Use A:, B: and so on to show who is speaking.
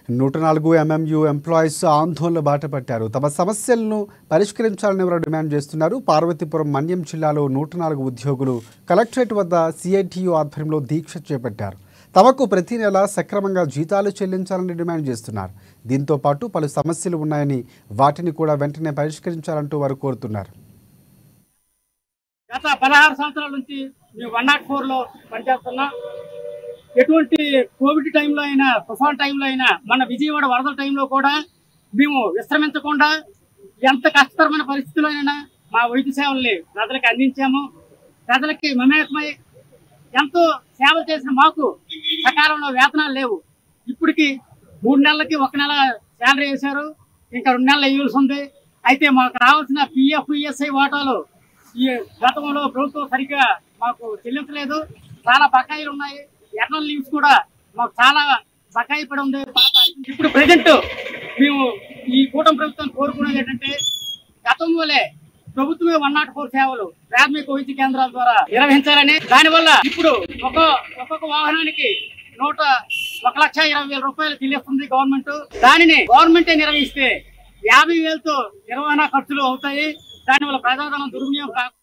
A: నూట నాలుగు MMU employees ఆందోళన బాట పట్టారు తమ సమస్యలను పరిష్కరించాలని వారు డిమాండ్ చేస్తున్నారు పార్వతీపురం మన్యం జిల్లాలో నూట నాలుగు ఉద్యోగులు కలెక్టరేట్ వద్ద సిఐటియు ఆధ్వర్యంలో దీక్ష చేపట్టారు తమకు ప్రతి నెల సక్రమంగా జీతాలు చెల్లించాలని డిమాండ్ చేస్తున్నారు దీంతో పాటు పలు సమస్యలు ఉన్నాయని వాటిని కూడా వెంటనే పరిష్కరించాలంటూ వారు కోరుతున్నారు
B: గత పదహారు సంవత్సరాల నుంచి మేము వన్ నాట్ ఫోర్ లో పనిచేస్తున్నాం ఎటువంటి కోవిడ్ టైంలో అయినా తుఫాన్ టైంలో అయినా మన విజయవాడ వరదల టైంలో కూడా మేము విశ్రమించకుండా ఎంత కష్టతరమైన పరిస్థితుల్లో అయినా మా వైద్య సేవల్ని ప్రజలకు అందించాము ప్రజలకి మమేకమై ఎంతో సేవలు చేసిన మాకు సకాలంలో వేతనాలు లేవు ఇప్పటికి మూడు నెలలకి ఒక నెల శాలరీ వేశారు ఇంకా రెండు నెలలు ఇవ్వాల్సి ఉంది అయితే మాకు రావాల్సిన పిఎఫ్ ఈఎస్ఐ వాటాలు ఈ గతంలో ప్రభుత్వం సరిగ్గా మాకు చెల్లించలేదు చాలా బకాయిలు ఉన్నాయి ఎర్నల్ లీవ్స్ కూడా మాకు చాలా బకాయి పడి ఉంది పాత- ఇప్పుడు ప్రజెంట్ మేము ఈ కూటమి ప్రభుత్వం కోరుకునేది ఏంటంటే గతం వల్లే ప్రభుత్వమే వన్ నాట్ ఫోర్ సేవలు ప్రాథమిక వైద్య కేంద్రాల ద్వారా నిర్వహించాలని దానివల్ల ఇప్పుడు ఒక ఒక్కొక్క వాహనానికి నూట ఒక లక్ష ఇరవై వేల రూపాయలు చెల్లిస్తుంది గవర్నమెంట్ దానిని గవర్నమెంటే నిర్వహిస్తే యాభై వేలతో నిర్వహణ ఖర్చులు అవుతాయి దానివల్ల ప్రజాధనం దుర్వినియోగం కాకుండా